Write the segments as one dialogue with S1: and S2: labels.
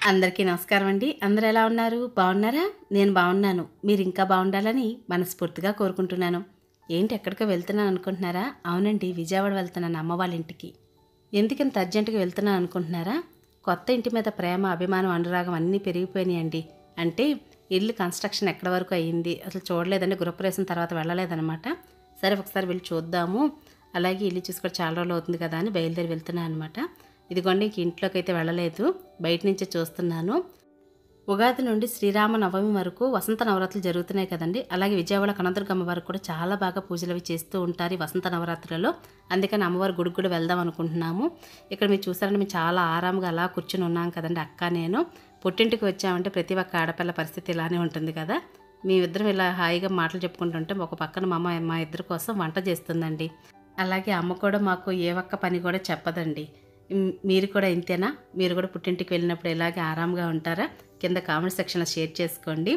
S1: అందరికీ నమస్కారం అండి అందరూ ఎలా ఉన్నారు బాగున్నారా నేను బాగున్నాను మీరు ఇంకా బాగుండాలని మనస్ఫూర్తిగా కోరుకుంటున్నాను ఏంటి ఎక్కడికో వెళ్తున్నాను అనుకుంటున్నారా అవునండి విజయవాడ వెళ్తున్నాను అమ్మ వాళ్ళ ఇంటికి ఎందుకంత అర్జెంటుగా వెళ్తున్నాను అనుకుంటున్నారా కొత్త ఇంటి మీద ప్రేమ అభిమానం అనురాగం అన్నీ పెరిగిపోయినాయండి అంటే ఇల్లు కన్స్ట్రక్షన్ ఎక్కడి వరకు అయ్యింది అసలు చూడలేదండి గృహప్రవేశం తర్వాత వెళ్ళలేదన్నమాట సరే ఒకసారి వెళ్ళి చూద్దాము అలాగే ఇల్లు చూసుకొని చాలా రోజులు అవుతుంది కదా అని బయలుదేరి వెళ్తున్నాను అనమాట ఇదిగోండి ఇంక ఇంట్లోకి అయితే వెళ్ళలేదు బయట నుంచే చూస్తున్నాను ఉగాది నుండి శ్రీరామ నవమి వరకు వసంత నవరాత్రులు జరుగుతున్నాయి కదండి అలాగే విజయవాడ కనదుర్గమ్మ వారికి కూడా చాలా బాగా పూజలు అవి చేస్తూ ఉంటారు ఈ వసంత నవరాత్రులలో అందుకని అమ్మవారి గుడికి కూడా వెళ్దాం అనుకుంటున్నాము ఇక్కడ మీరు చూసారంటే మేము చాలా ఆరాంగా అలా కూర్చుని ఉన్నాం కదండి అక్క నేను పుట్టింటికి వచ్చామంటే ప్రతి ఒక్క ఆడపిల్ల పరిస్థితి ఇలానే ఉంటుంది కదా మేమిద్దరం ఇలా హాయిగా మాటలు చెప్పుకుంటుంటే ఒక పక్కన మా అమ్మ మా ఇద్దరి కోసం వంట చేస్తుందండి అలాగే అమ్మ కూడా మాకు ఏ ఒక్క పని కూడా చెప్పదండి మ్, మీరు కూడా ఇంతేనా మీరు కూడా పుట్టింటికి వెళ్ళినప్పుడు ఇలాగే ఆరాంగా ఉంటారా కింద కామెంట్ సెక్షన్లో షేర్ చేసుకోండి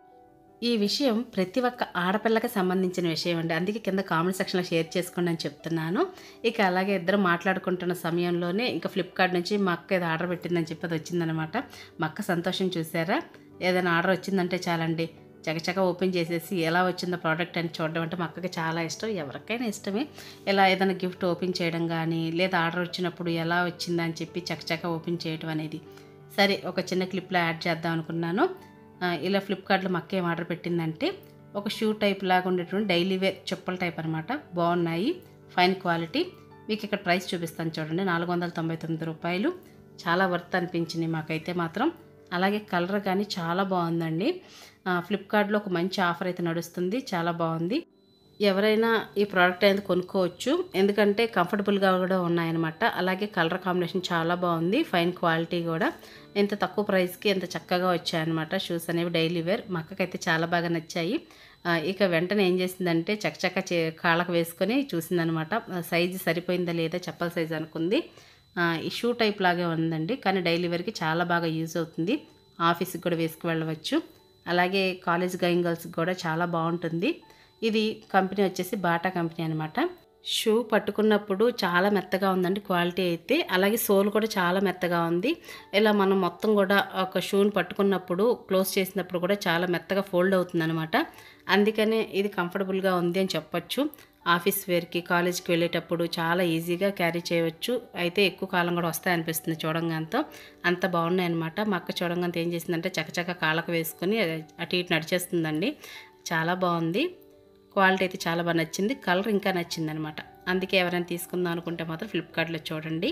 S1: ఈ విషయం ప్రతి ఒక్క ఆడపిల్లకి సంబంధించిన విషయం అండి అందుకే కింద కామెంట్ సెక్షన్లో షేర్ చేసుకోండి అని చెప్తున్నాను ఇక అలాగే ఇద్దరు మాట్లాడుకుంటున్న సమయంలోనే ఇంకా ఫ్లిప్కార్ట్ నుంచి మా అక్క ఏదో ఆర్డర్ పెట్టిందని చెప్పి అది వచ్చిందనమాట మా అక్క సంతోషం చూసారా ఏదైనా ఆర్డర్ వచ్చిందంటే చాలండి చకచక ఓపెన్ చేసేసి ఎలా వచ్చిందో ప్రోడక్ట్ అని చూడడం అంటే మా అక్కకి చాలా ఇష్టం ఎవరికైనా ఇష్టమే ఇలా ఏదైనా గిఫ్ట్ ఓపెన్ చేయడం కానీ లేదా ఆర్డర్ వచ్చినప్పుడు ఎలా వచ్చిందని చెప్పి చకచక ఓపెన్ చేయడం అనేది సరే ఒక చిన్న క్లిప్లో యాడ్ చేద్దాం అనుకున్నాను ఆ, ఇలా ఫ్లిప్కార్ట్లో మా అక్క ఏం ఆర్డర్ పెట్టిందంటే ఒక షూ టైప్ లాగా ఉండేటువంటి డైలీ వేర్ చెప్పుల టైప్ అనమాట బాగున్నాయి ఫైన్ క్వాలిటీ మీకు ఇక్కడ ప్రైస్ చూపిస్తాను చూడండి నాలుగు వందల తొంభై తొమ్మిది రూపాయలు చాలా వర్త్ అనిపించింది మాకైతే మాత్రం అలాగే కలర్ కానీ చాలా బాగుందండి ఆ, ఫ్లిప్కార్ట్లో ఒక మంచి ఆఫర్ అయితే నడుస్తుంది చాలా బాగుంది ఎవరైనా ఈ ప్రోడక్ట్ అనేది కొనుక్కోవచ్చు ఎందుకంటే కంఫర్టబుల్గా కూడా ఉన్నాయన్నమాట అలాగే కలర్ కాంబినేషన్ చాలా బాగుంది ఫైన్ క్వాలిటీ కూడా ఎంత తక్కువ ప్రైస్కి ఎంత చక్కగా వచ్చాయన్నమాట షూస్ అనేవి డైలీ వేర్ మా అక్కకైతే చాలా బాగా నచ్చాయి ఆ, ఇక వెంటనే ఏం చేసిందంటే చక్కచక్క చే కాళ్ళకు వేసుకొని చూసిందనమాట సైజు సరిపోయిందా లేదా చెప్పల సైజు అనుకుంది ఆ, ఈ షూ టైప్ లాగే ఉందండి కానీ డైలీ వేర్కి చాలా బాగా యూజ్ అవుతుంది ఆఫీస్కి కూడా వేసుకు వెళ్ళవచ్చు అలాగే కాలేజ్ గోయింగ్ గర్ల్స్కి కూడా చాలా బాగుంటుంది ఇది కంపెనీ వచ్చేసి బాటా కంపెనీ అనమాట షూ పట్టుకున్నప్పుడు చాలా మెత్తగా ఉందండి క్వాలిటీ అయితే అలాగే సోల్ కూడా చాలా మెత్తగా ఉంది ఇలా మనం మొత్తం కూడా ఒక షూని పట్టుకున్నప్పుడు క్లోజ్ చేసినప్పుడు కూడా చాలా మెత్తగా ఫోల్డ్ అవుతుంది అనమాట అందుకనే ఇది కంఫర్టబుల్గా ఉంది అని చెప్పొచ్చు ఆఫీస్ వేర్కి కాలేజ్కి వెళ్ళేటప్పుడు చాలా ఈజీగా క్యారీ చేయవచ్చు అయితే ఎక్కువ కాలం కూడా వస్తాయి అనిపిస్తుంది చూడంగాంతో అంత బాగున్నాయి అనమాట మా అక్క చూడంగాంతో ఏం చేసిందంటే చకచక కాళ్ళకు వేసుకొని అటు ఇటు నడిచేస్తుందండి చాలా బాగుంది క్వాలిటీ అయితే చాలా బాగా నచ్చింది కలర్ ఇంకా నచ్చింది అనమాట అందుకే ఎవరైనా తీసుకుందాం అనుకుంటే మాత్రం ఫ్లిప్కార్ట్లో చూడండి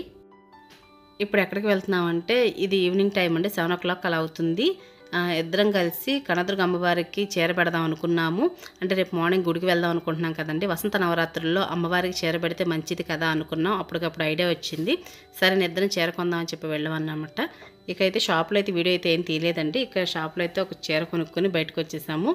S1: ఇప్పుడు ఎక్కడికి వెళ్తున్నామంటే ఇది ఈవినింగ్ టైం అండి సెవెన్ ఓ క్లాక్ అలా అవుతుంది ఆ, ఇద్దరం కలిసి కనదుర్గ అమ్మవారికి చీర పెడదాం అనుకున్నాము అంటే రేపు మార్నింగ్ గుడికి వెళ్దాం అనుకుంటున్నాం కదండి వసంత నవరాత్రుల్లో అమ్మవారికి చీర పెడితే మంచిది కదా అనుకున్నాం అప్పటికప్పుడు ఐడియా వచ్చింది సరే నేను ఇద్దరం చీర కొందామని చెప్పి వెళ్ళమన్నమాట ఇక అయితే షాప్లో అయితే వీడియో అయితే ఏం తీయలేదండి ఇక్కడ షాప్లో అయితే ఒక చీర కొనుక్కొని బయటకు వచ్చేసాము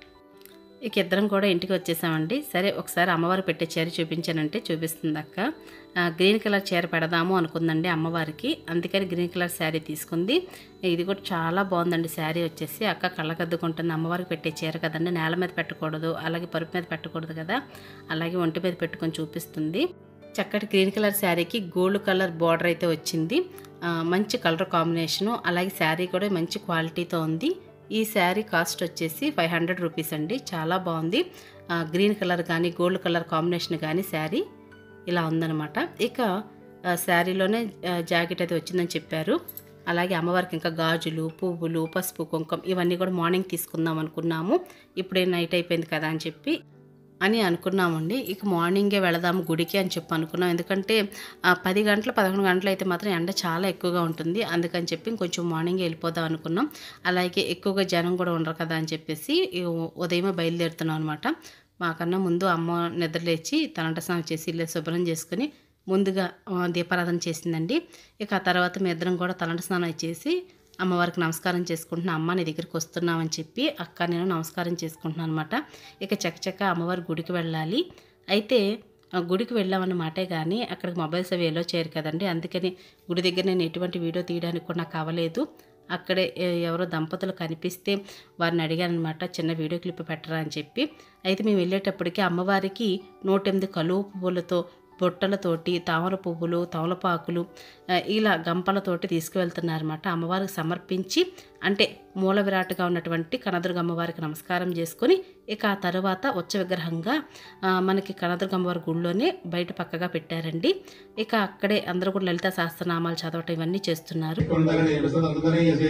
S1: ఇక ఇద్దరం కూడా ఇంటికి వచ్చేసామండి సరే ఒకసారి అమ్మవారు పెట్టే చీర చూపించానంటే చూపిస్తుంది అక్క ఆ, గ్రీన్ కలర్ చీర పెడదాము అనుకుందండి అమ్మవారికి అందుకని గ్రీన్ కలర్ శారీ తీసుకుంది ఇది కూడా చాలా బాగుందండి శారీ వచ్చేసి అక్క కళ్ళకద్దుకుంటుంది అమ్మవారికి పెట్టే చీర కదండి నేల మీద పెట్టకూడదు అలాగే పరుపు మీద పెట్టకూడదు కదా అలాగే ఒంటి మీద పెట్టుకొని చూపిస్తుంది చక్కటి గ్రీన్ కలర్ శారీకి గోల్డ్ కలర్ బార్డర్ అయితే వచ్చింది ఆ, మంచి కలర్ కాంబినేషను అలాగే శారీ కూడా మంచి క్వాలిటీతో ఉంది ఈ శారీ కాస్ట్ వచ్చేసి ఫైవ్ హండ్రెడ్ రూపీస్ అండి చాలా బాగుంది ఆ, గ్రీన్ కలర్ కానీ గోల్డ్ కలర్ కాంబినేషన్ కానీ శారీ ఇలా ఉందన్నమాట ఇక ఆ, శారీలోనే ఆ, జాకెట్ అయితే వచ్చిందని చెప్పారు అలాగే అమ్మవారికి ఇంకా గాజులు పువ్వులు పసుపు కుంకుమ ఇవన్నీ కూడా మార్నింగ్ తీసుకుందాం అనుకున్నాము ఇప్పుడే నైట్ అయిపోయింది కదా అని చెప్పి అని అనుకున్నామండి ఇక మార్నింగే వెళదాము గుడికి అని చెప్పి అనుకున్నాం ఎందుకంటే ఆ, పది గంటలు పదకొండు గంటలు అయితే మాత్రం ఎండ చాలా ఎక్కువగా ఉంటుంది అందుకని చెప్పి ఇంకొంచెం మార్నింగే వెళ్ళిపోదాం అనుకున్నాం అలాగే ఎక్కువగా జనం కూడా ఉండరు కదా అని చెప్పేసి ఈ ఉదయమే బయలుదేరుతున్నాం అనమాట మాకన్నా ముందు అమ్మ నిద్రలేచి తలంట స్నానం చేసి ఇల్లు శుభ్రం చేసుకుని ముందుగా ఆ, దీపారాధన చేసిందండి ఇక ఆ తర్వాత మీ ఇద్దరం కూడా తలంట స్నానం చేసి అమ్మవారికి నమస్కారం చేసుకుంటున్నా అమ్మ నీ దగ్గరికి వస్తున్నామని చెప్పి అక్క నేను నమస్కారం చేసుకుంటున్నాను అనమాట ఇక చకచక అమ్మవారి గుడికి వెళ్ళాలి అయితే ఆ గుడికి వెళ్ళామన్న మాటే కానీ అక్కడికి మొబైల్స్ అవి ఎలో చేయరు కదండి అందుకని గుడి దగ్గర నేను ఎటువంటి వీడియో తీయడానికి కూడా నాకు అవ్వలేదు అక్కడే ఎ- ఎవరో దంపతులు కనిపిస్తే వారిని అడిగానమాట చిన్న వీడియో క్లిప్ పెట్టరా అని చెప్పి అయితే మేము వెళ్ళేటప్పటికి అమ్మవారికి నూట ఎనిమిది కలువ పువ్వులతో బొట్టలతోటి తామర పువ్వులు తమలపాకులు ఆ, ఇలా గంపలతోటి తీసుకువెళ్తున్నారన్నమాట అమ్మవారికి సమర్పించి అంటే మూల విరాట్గా ఉన్నటువంటి కనదుర్గ అమ్మవారికి నమస్కారం చేసుకొని ఇక ఆ తర్వాత ఉచ్చ విగ్రహంగా ఆ, మనకి కనదుర్గ అమ్మవారి గుళ్ళోనే బయట పక్కగా పెట్టారండి ఇక అక్కడే అందరూ కూడా లలిత సహస్రనామాలు చదవటం ఇవన్నీ చేస్తున్నారు
S2: కుండలని విసదంతనయసి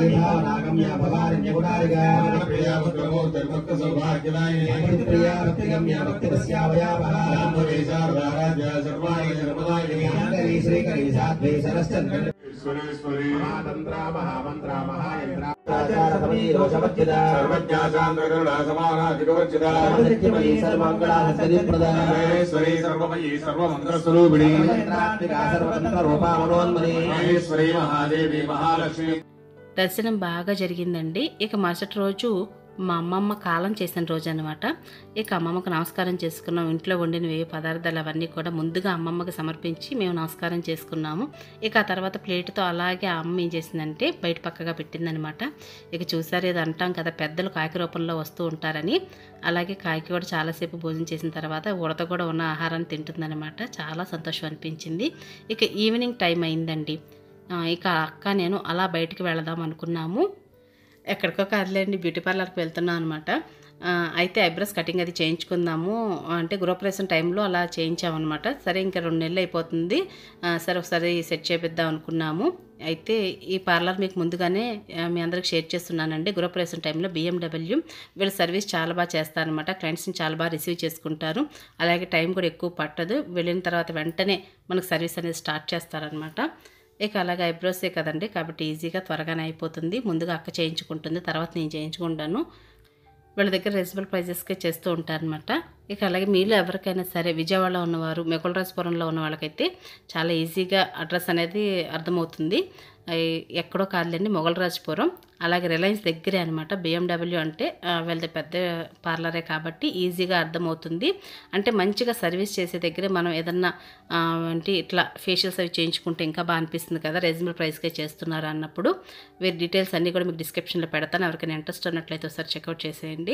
S3: నాగమ్య భవారణ్యగుడారిగా
S2: ప్రియా భక్త సౌభాగ్యదాయిని
S3: ప్రియా భక్తిగమ్య భక్తిరస్యావయావహ
S2: శారదారాధ్య సర్వాణి సర్వదాయిని
S3: శ్రీకరీ శ్రీకరీ సాధ్వీ సరస్చంద్ర
S2: ఈశ్వరేశ్వరి
S3: మహాతంత్ర మహామంత్ర మహాయంత్ర ఆచారతమీ దోషవర్జిత
S2: సర్వజ్ఞాసాంధ్రగరుడా సమానాధికవర్జిత
S3: సర్వసత్యమయీ సర్వమంగళాసరిప్రద
S2: సర్వేశ్వరి సర్వమయీ సర్వమంత్రస్వరూపిణి
S3: సర్వతంత్రాత్మికా సర్వతంత్ర రూపామనోన్మణి
S2: మహేశ్వరి మహాదేవి మహాలక్ష్మి
S1: దర్శనం బాగా జరిగిందండి ఇక మరుసటి రోజు మా అమ్మమ్మ కాలం చేసిన రోజు అనమాట ఇక అమ్మమ్మకు నమస్కారం చేసుకున్నాం ఇంట్లో వండిన ఏ పదార్థాలు అవన్నీ కూడా ముందుగా అమ్మమ్మకి సమర్పించి మేము నమస్కారం చేసుకున్నాము ఇక ఆ తర్వాత ప్లేట్తో అలాగే ఆ అమ్మ ఏం చేసిందంటే బయట పక్కగా పెట్టిందనమాట ఇక చూసారు ఏదో అంటాం కదా పెద్దలు కాకి రూపంలో వస్తూ ఉంటారని అలాగే కాకి కూడా చాలాసేపు భోజనం చేసిన తర్వాత ఉడత కూడా ఉన్న ఆహారాన్ని తింటుందన్నమాట చాలా సంతోషం అనిపించింది ఇక ఈవినింగ్ టైం అయిందండి ఆ, ఇక అక్క నేను అలా బయటికి వెళదాం అనుకున్నాము ఎక్కడికో కాదులేండి బ్యూటీ పార్లర్కి వెళ్తున్నాం అనమాట అయితే ఐబ్రోస్ కటింగ్ అది చేయించుకుందాము అంటే గృహప్రవేశం టైంలో అలా చేయించామన్నమాట సరే ఇంకా రెండు నెలలు అయిపోతుంది ఆ, సరే ఒకసారి సెట్ చేపిద్దాం అనుకున్నాము అయితే ఈ పార్లర్ మీకు ముందుగానే ఆ, మీ అందరికి షేర్ చేస్తున్నానండి గృహప్రవేశం టైంలో బిఎండబ్ల్యూ వీళ్ళ సర్వీస్ చాలా బాగా చేస్తారనమాట క్లయింట్స్ని చాలా బాగా రిసీవ్ చేసుకుంటారు అలాగే టైం కూడా ఎక్కువ పట్టదు వెళ్ళిన తర్వాత వెంటనే మనకు సర్వీస్ అనేది స్టార్ట్ చేస్తారనమాట ఇక అలాగే ఐబ్రోసే కదండి కాబట్టి ఈజీగా త్వరగానే అయిపోతుంది ముందుగా అక్క చేయించుకుంటుంది తర్వాత నేను చేయించుకుంటాను వీళ్ళ దగ్గర రీజనబుల్ ప్రైజెస్కే చేస్తూ ఉంటారనమాట ఇక అలాగే మీలో ఎవరికైనా సరే విజయవాడలో ఉన్నవారు మెకులరాజపురంలో ఉన్న వాళ్ళకైతే చాలా ఈజీగా అడ్రస్ అనేది అర్థమవుతుంది అయ్ ఎక్కడో కాదులేండి మొగలరాజపురం అలాగే రిలయన్స్ దగ్గరే అనమాట బిఎండబ్ల్యూ అంటే ఆ, వీళ్ళది పెద్ద పార్లరే కాబట్టి ఈజీగా అర్థమవుతుంది అంటే మంచిగా సర్వీస్ చేసే దగ్గరే మనం ఏదన్నా ఆ, అంటే ఇట్లా ఫేషియల్స్ అవి చేయించుకుంటే ఇంకా బాగా అనిపిస్తుంది కదా రీజనబుల్ ప్రైస్కే చేస్తున్నారు అన్నప్పుడు వీరి డీటెయిల్స్ అన్నీ కూడా మీకు డిస్క్రిప్షన్లో పెడతాను ఎవరికైనా ఇంట్రెస్ట్ ఉన్నట్లయితే ఒకసారి చెక్అవుట్ చేసేయండి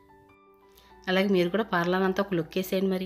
S1: అలాగే మీరు కూడా పార్లర్ అంతా ఒక లుక్ వేసేయండి మరి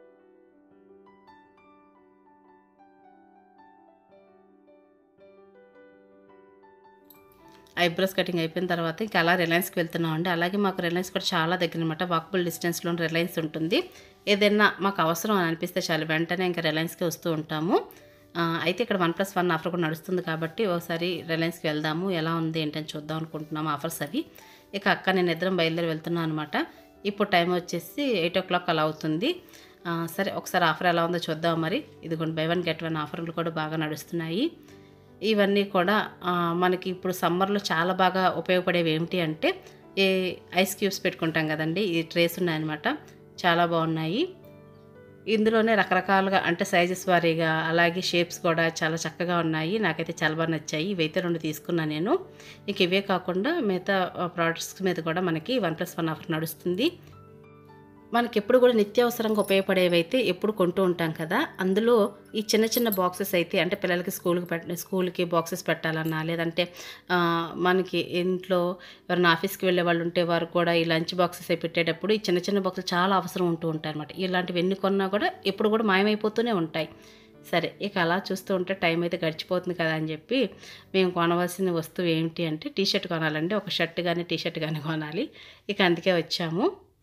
S1: ఐబ్రోస్ కటింగ్ అయిపోయిన తర్వాత ఇంకా అలా రిలయన్స్కి వెళ్తున్నాం అండి అలాగే మాకు రిలయన్స్ కూడా చాలా దగ్గర అనమాట వాకబుల్ డిస్టెన్స్లో రిలయన్స్ ఉంటుంది ఏదైనా మాకు అవసరం అని అనిపిస్తే చాలు వెంటనే ఇంకా రిలయన్స్కి వస్తూ ఉంటాము ఆ, అయితే ఇక్కడ వన్ ప్లస్ వన్ ఆఫర్ కూడా నడుస్తుంది కాబట్టి ఒకసారి రిలయన్స్కి వెళ్దాము ఎలా ఉంది ఏంటని చూద్దాం అనుకుంటున్నాము ఆఫర్స్ అవి ఇక అక్క నేను ఇద్దరం బయలుదేరి వెళ్తున్నాను అనమాట ఇప్పుడు టైం వచ్చేసి ఎయిట్ ఓ క్లాక్ అలా అవుతుంది ఆ, సరే ఒకసారి ఆఫర్ ఎలా ఉందో చూద్దాం మరి ఇదిగోండి బై వన్ గెట్ వన్ ఆఫర్లు కూడా బాగా నడుస్తున్నాయి ఇవన్నీ కూడా ఆ, మనకి ఇప్పుడు సమ్మర్లో చాలా బాగా ఉపయోగపడేవి ఏమిటి అంటే ఈ ఐస్ క్యూబ్స్ పెట్టుకుంటాం కదండి ఈ ట్రేస్ ఉన్నాయన్నమాట చాలా బాగున్నాయి ఇందులోనే రకరకాలుగా అంటే సైజెస్ వారీగా అలాగే షేప్స్ కూడా చాలా చక్కగా ఉన్నాయి నాకైతే చాలా బాగా నచ్చాయి ఇవైతే రెండు తీసుకున్నాను నేను ఇంక ఇవే కాకుండా మిగతా ప్రోడక్ట్స్ మీద కూడా మనకి వన్ ప్లస్ వన్ ఆఫర్ నడుస్తుంది మనకి ఎప్పుడు కూడా నిత్యావసరంగా ఉపయోగపడేవైతే ఎప్పుడు కొంటూ ఉంటాం కదా అందులో ఈ చిన్న చిన్న బాక్సెస్ అయితే అంటే పిల్లలకి స్కూల్కి పెట్ట స్కూల్కి బాక్సెస్ పెట్టాలన్నా లేదంటే ఆ, మనకి ఇంట్లో ఎవరైనా ఆఫీస్కి వెళ్ళే వాళ్ళు ఉంటే వారు కూడా ఈ లంచ్ బాక్సెస్ అవి పెట్టేటప్పుడు ఈ చిన్న చిన్న బాక్సులు చాలా అవసరం ఉంటూ ఉంటాయి అనమాట ఇలాంటివి ఎన్ని కొన్నా కూడా ఎప్పుడు కూడా మాయమైపోతూనే ఉంటాయి సరే ఇక అలా చూస్తూ ఉంటే టైం అయితే గడిచిపోతుంది కదా అని చెప్పి మేము కొనవలసిన వస్తువు ఏమిటి అంటే టీ షర్ట్ కొనాలండి ఒక షర్ట్ కానీ టీ షర్ట్ కానీ కొనాలి ఇక అందుకే వచ్చాము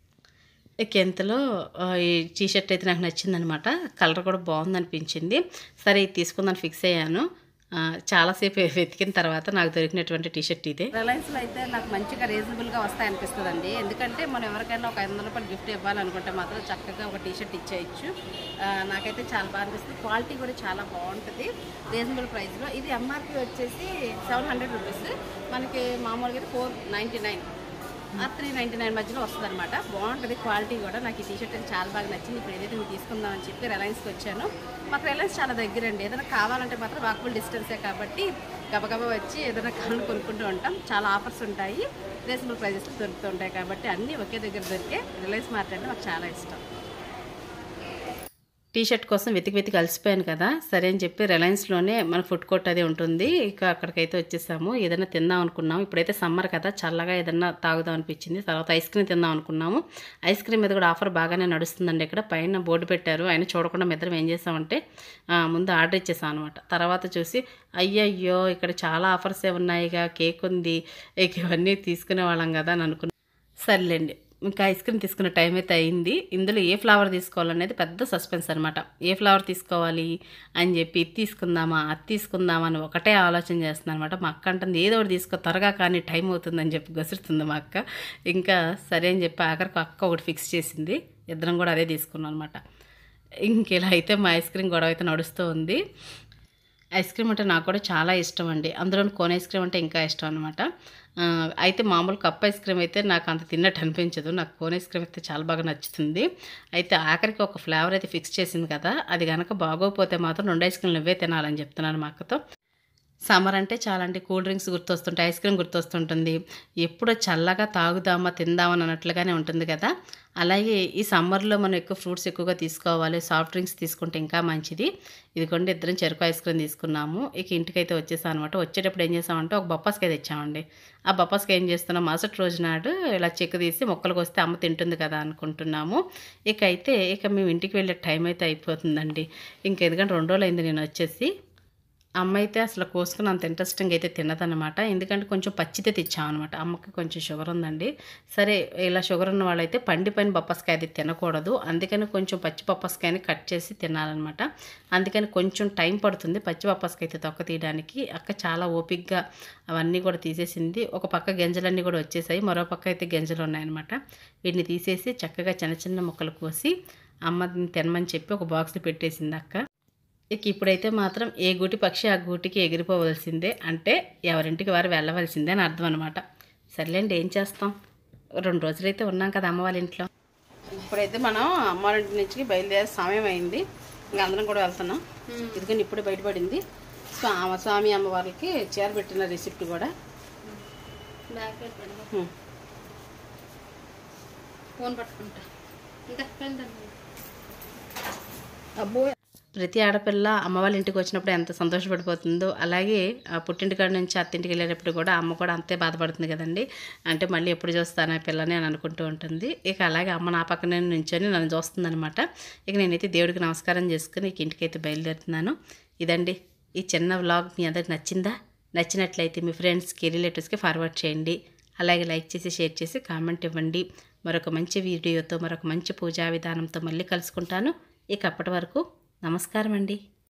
S1: ఇక ఎంతలో ఆ, ఈ టీ షర్ట్ అయితే నాకు నచ్చిందనమాట కలర్ కూడా బాగుంది అనిపించింది సరే ఇది తీసుకుందని ఫిక్స్ అయ్యాను ఆ, చాలాసేపు వెతికిన తర్వాత నాకు దొరికినటువంటి టీ షర్ట్ ఇదే
S4: రిలయన్స్లో అయితే నాకు మంచిగా రీజనబుల్గా వస్తాయి అనిపిస్తుంది అండి ఎందుకంటే మనం ఎవరికైనా ఒక ఐదు వందల రూపాయలు గిఫ్ట్ ఇవ్వాలనుకుంటే మాత్రం చక్కగా ఒక టీ షర్ట్ ఇచ్చేయచ్చు ఆ, నాకైతే చాలా బాగా అనిపిస్తుంది క్వాలిటీ కూడా చాలా బాగుంటుంది రీజనబుల్ ప్రైస్లో ఇది ఎంఆర్పి వచ్చేసి సెవెన్ హండ్రెడ్ రూపీస్ మనకి మామూలుగా అయితే four ninety nine three ninety nine మధ్యలో వస్తుంది అనమాట బాగుంటుంది క్వాలిటీ కూడా నాకు ఈ టీ షర్ట్ అయితే చాలా బాగా నచ్చింది ఇప్పుడు ఏదైతే నేను తీసుకుందామని చెప్పి రిలయన్స్కి వచ్చాను మాకు రిలయన్స్ చాలా దగ్గర అండి ఏదైనా కావాలంటే మాత్రం వాకబుల్ డిస్టెన్సే కాబట్టి గబగబా వచ్చి ఏదైనా కావాలని కొనుక్కుంటూ ఉంటాం చాలా ఆఫర్స్ ఉంటాయి రీజనబుల్ ప్రైజెస్ దొరుకుతూ ఉంటాయి కాబట్టి అన్నీ ఒకే దగ్గర దొరికే రిలయన్స్ మార్కెట్ అంటే నాకు చాలా ఇష్టం
S1: టీ షర్ట్ కోసం వెతికి వెతికి అలసిపోయాను కదా సరే అని చెప్పి రిలయన్స్లోనే మన ఫుడ్ కోర్ట్ అది ఉంటుంది ఇక అక్కడికైతే వచ్చేసాము ఏదైనా తిందాం అనుకున్నాము ఇప్పుడైతే సమ్మర్ కదా చల్లగా ఏదైనా తాగుదాం అనిపించింది తర్వాత ఐస్ క్రీమ్ తిందాం అనుకున్నాము ఐస్ క్రీమ్ మీద కూడా ఆఫర్ బాగానే నడుస్తుందండి ఇక్కడ పైన బోర్డు పెట్టారు ఆయన చూడకుండా మిద్దరం ఏం చేసామంటే ఆ, ముందు ఆర్డర్ ఇచ్చేసాం అనమాట తర్వాత చూసి అయ్యయ్యో ఇక్కడ చాలా ఆఫర్సే ఉన్నాయిగా కేక్ ఉంది ఇక ఇవన్నీ తీసుకునే వాళ్ళం కదా అని అనుకున్నాను సర్లేండి ఇంకా ఐస్ క్రీమ్ తీసుకునే టైం అయితే అయింది ఇందులో ఏ ఫ్లేవర్ తీసుకోవాలనేది పెద్ద సస్పెన్స్ అనమాట ఏ ఫ్లేవర్ తీసుకోవాలి అని చెప్పి ఇది తీసుకుందామా అది తీసుకుందామా అని ఒకటే ఆలోచన చేస్తుంది అనమాట మా అక్క అంటుంది ఏదో ఒకటి తీసుకో త్వరగా కానీ టైం అవుతుందని చెప్పి గసురుతుంది మా అక్క ఇంకా సరే అని చెప్పి ఆఖరికి అక్క ఒకటి ఫిక్స్ చేసింది ఇద్దరం కూడా అదే తీసుకున్నాం అనమాట ఇంక ఇలా అయితే మా ఐస్ క్రీమ్ గొడవ అయితే నడుస్తూ ఉంది ఐస్ క్రీమ్ అంటే నాకు కూడా చాలా ఇష్టం అండి అందులో కోన్ ఐస్ క్రీమ్ అంటే ఇంకా ఇష్టం అనమాట అయితే మామూలు కప్ ఐస్ క్రీమ్ అయితే నాకు అంత తిన్నట్టు అనిపించదు నాకు కోన్ ఐస్ క్రీమ్ అయితే చాలా బాగా నచ్చుతుంది అయితే ఆఖరికి ఒక ఫ్లేవర్ అయితే ఫిక్స్ చేసింది కదా అది కనుక బాగోకపోతే మాత్రం రెండు ఐస్ క్రీమ్లు ఇవే తినాలని చెప్తున్నాను మా అక్కతో సమ్మర్ అంటే చాలా అంటే కూల్ డ్రింక్స్ గుర్తొస్తుంటాయి ఐస్ క్రీమ్ గుర్తొస్తుంటుంది ఎప్పుడు చల్లగా తాగుదామా తిందామని అన్నట్లుగానే ఉంటుంది కదా అలాగే ఈ సమ్మర్లో మనం ఎక్కువ ఫ్రూట్స్ ఎక్కువగా తీసుకోవాలి సాఫ్ట్ డ్రింక్స్ తీసుకుంటే ఇంకా మంచిది ఇదిగోండి ఇద్దరం చెరుకు ఐస్ క్రీమ్ తీసుకున్నాము ఇక ఇంటికైతే వచ్చేసాం అనమాట వచ్చేటప్పుడు ఏం చేసామంటే ఒక బొప్పాస్కాయ తెచ్చామండి ఆ బొప్పాస్కాయ ఏం చేస్తున్నాం మరుసటి రోజు నాడు ఇలా చెక్కు తీసి మొక్కలకు వస్తే అమ్మ తింటుంది కదా అనుకుంటున్నాము ఇక అయితే ఇక మేము ఇంటికి వెళ్ళే టైం అయితే అయిపోతుందండి ఇంక ఎందుకంటే రెండు రోజులు అయింది నేను వచ్చేసి అమ్మ అయితే అసలు కోసుకుని అంత ఇంట్రెస్టింగ్ అయితే తినదన్నమాట ఎందుకంటే కొంచెం పచ్చితే తెచ్చామన్నమాట అమ్మకి కొంచెం షుగర్ ఉందండి సరే ఇలా షుగర్ ఉన్న వాళ్ళైతే పండిపోయిన బొప్పస్కాయ అది తినకూడదు అందుకని కొంచెం పచ్చి బొప్పస్కాయని కట్ చేసి తినాలన్నమాట అందుకని కొంచెం టైం పడుతుంది పచ్చి బొప్పస్కాయ అయితే తొక్క తీయడానికి అక్క చాలా ఓపిక్గా అవన్నీ కూడా తీసేసింది ఒక పక్క గింజలన్నీ కూడా వచ్చేసాయి మరో పక్క అయితే గింజలు ఉన్నాయన్నమాట వీటిని తీసేసి చక్కగా చిన్న చిన్న ముక్కలు కోసి అమ్మ తినమని చెప్పి ఒక బాక్స్లో పెట్టేసింది అక్క ఇక ఇప్పుడైతే మాత్రం ఏ గూటి పక్షి ఆ గూటికి ఎగిరిపోవలసిందే అంటే ఎవరింటికి వారు వెళ్ళవలసిందే అని అర్థం అనమాట సర్లేండి ఏం చేస్తాం రెండు రోజులైతే ఉన్నాం కదా అమ్మ వాళ్ళ ఇంట్లో
S4: ఇప్పుడైతే మనం అమ్మ వాళ్ళ ఇంటి నుంచి బయలుదేరే సమయం అయింది ఇంకా అందరం కూడా వెళ్తున్నాం ఇదిగోని ఇప్పుడే బయటపడింది స్వా- స్వామి అమ్మవారికి చీర పెట్టిన రిసిప్ట్ కూడా హ్మ్.
S5: ఫోన్ పట్టుకుంటా ఇంకా పెందండి
S4: అబ్బో ప్రతి ఆడపిల్ల అమ్మ వాళ్ళ ఇంటికి వచ్చినప్పుడు ఎంత సంతోషపడిపోతుందో అలాగే ఆ పుట్టింటికాడ నుంచి అత్తింటికి వెళ్ళేటప్పుడు కూడా అమ్మ కూడా అంతే బాధపడుతుంది కదండి అంటే మళ్ళీ ఎప్పుడు చూస్తాను ఆ పిల్లని అని అనుకుంటూ ఉంటుంది ఇక అలాగే అమ్మ నా పక్కనే నుంచొని నన్ను చూస్తుంది అనమాట ఇక నేనైతే దేవుడికి నమస్కారం చేసుకుని ఇక ఇంటికైతే బయలుదేరుతున్నాను ఇదండి ఈ చిన్న వ్లాగ్ మీ అందరికి నచ్చిందా నచ్చినట్లయితే మీ ఫ్రెండ్స్కి రిలేటివ్స్కి ఫార్వర్డ్ చేయండి అలాగే లైక్ చేసి షేర్ చేసి కామెంట్ ఇవ్వండి మరొక మంచి వీడియోతో మరొక మంచి పూజా విధానంతో మళ్ళీ కలుసుకుంటాను ఇక అప్పటి వరకు నమస్కారం అండి